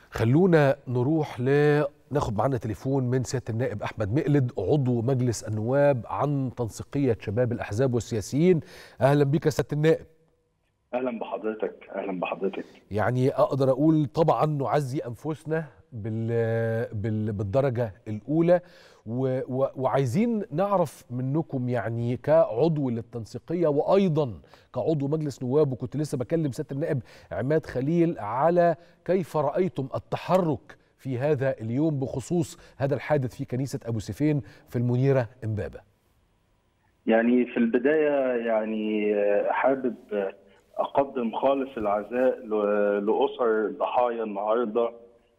خلونا نروح ل ناخد معانا تليفون من سياده النائب احمد مقلد عضو مجلس النواب عن تنسيقيه شباب الاحزاب والسياسيين اهلا بك يا سياده النائب اهلا بحضرتك اهلا بحضرتك يعني اقدر اقول طبعا نعزي انفسنا بال بال بالدرجه الاولى و و وعايزين نعرف منكم يعني كعضو للتنسيقيه وايضا كعضو مجلس نواب وكنت لسه بكلم سياده النائب عماد خليل على كيف رايتم التحرك في هذا اليوم بخصوص هذا الحادث في كنيسه ابو سيفين في المنيره امبابه. يعني في البدايه يعني حابب اقدم خالص العزاء لاسر ضحايا النهارده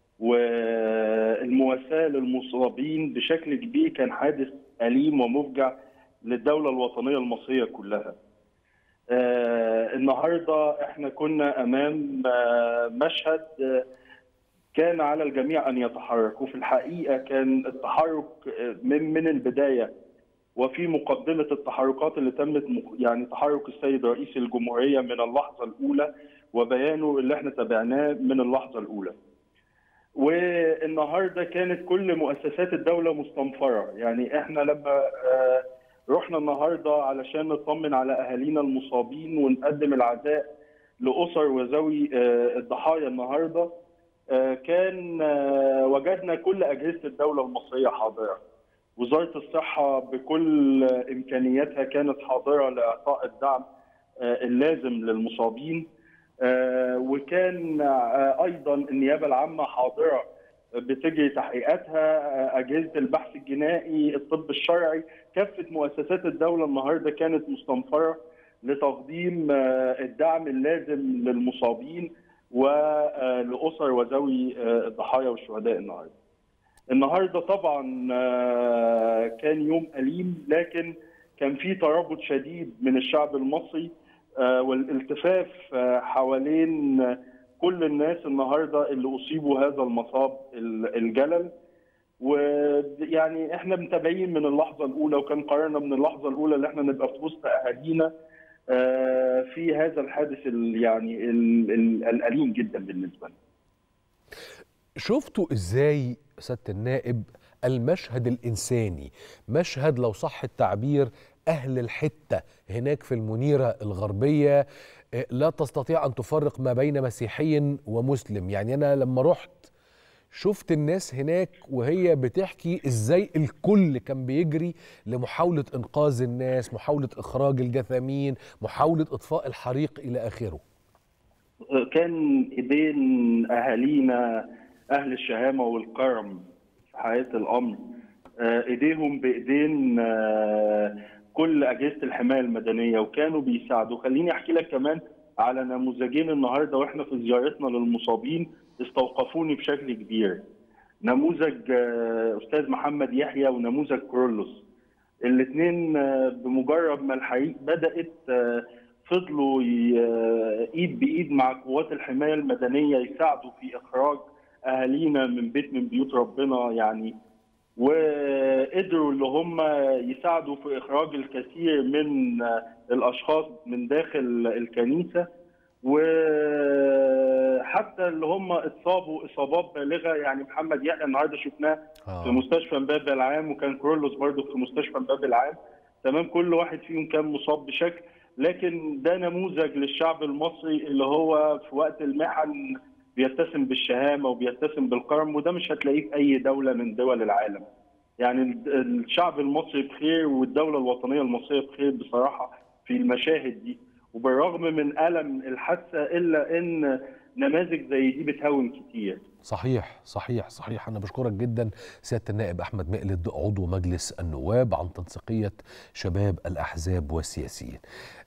والمواساه للمصابين بشكل كبير كان حادث اليم ومفجع للدوله الوطنيه المصريه كلها. آه النهارده احنا كنا امام آه مشهد آه كان على الجميع ان يتحركوا في الحقيقه كان التحرك من من البدايه وفي مقدمه التحركات اللي تمت يعني تحرك السيد رئيس الجمهوريه من اللحظه الاولى وبيانه اللي احنا تابعناه من اللحظه الاولى. والنهارده كانت كل مؤسسات الدوله مستنفره، يعني احنا لما رحنا النهارده علشان نطمن على اهالينا المصابين ونقدم العزاء لاسر وذوي الضحايا النهارده كان وجدنا كل اجهزه الدوله المصريه حاضره. وزاره الصحه بكل امكانياتها كانت حاضره لاعطاء الدعم اللازم للمصابين وكان ايضا النيابه العامه حاضره بتجري تحقيقاتها اجهزه البحث الجنائي الطب الشرعي كافه مؤسسات الدوله النهارده كانت مستنفره لتقديم الدعم اللازم للمصابين ولاسر وذوي الضحايا والشهداء النهارده. النهارده طبعا كان يوم اليم لكن كان في ترابط شديد من الشعب المصري والالتفاف حوالين كل الناس النهارده اللي اصيبوا هذا المصاب الجلل ويعني احنا متابعين من اللحظه الاولى وكان قرارنا من اللحظه الاولى ان احنا نبقى في وسط اهالينا في هذا الحادث يعني الاليم جدا بالنسبه لنا. شفتوا ازاي سياده النائب المشهد الانساني مشهد لو صح التعبير اهل الحته هناك في المنيره الغربيه لا تستطيع ان تفرق ما بين مسيحي ومسلم يعني انا لما رحت شفت الناس هناك وهي بتحكي ازاي الكل كان بيجري لمحاوله انقاذ الناس محاوله اخراج الجثامين محاوله اطفاء الحريق الى اخره كان بين اهالينا اهل الشهامه والكرم في حياه الامر ايديهم بايدين كل اجهزه الحمايه المدنيه وكانوا بيساعدوا خليني احكي لك كمان على نموذجين النهارده واحنا في زيارتنا للمصابين استوقفوني بشكل كبير نموذج استاذ محمد يحيى ونموذج كرولوس الاثنين بمجرد ما الحريق بدات فضلوا ايد بايد مع قوات الحمايه المدنيه يساعدوا في اخراج اهالينا من بيت من بيوت ربنا يعني وقدروا اللي هم يساعدوا في اخراج الكثير من الاشخاص من داخل الكنيسه وحتى اللي هم اتصابوا اصابات بالغه يعني محمد يحيى النهارده شفناه آه. في مستشفى امبابه العام وكان كرولوس برضه في مستشفى امبابه العام تمام كل واحد فيهم كان مصاب بشكل لكن ده نموذج للشعب المصري اللي هو في وقت المحن بيتسم بالشهامه وبيتسم بالكرم وده مش هتلاقيه في اي دوله من دول العالم. يعني الشعب المصري بخير والدوله الوطنيه المصريه بخير بصراحه في المشاهد دي وبالرغم من الم الحادثه الا ان نماذج زي دي بتهون كتير. صحيح صحيح صحيح انا بشكرك جدا سياده النائب احمد مقلد عضو مجلس النواب عن تنسيقيه شباب الاحزاب والسياسيين.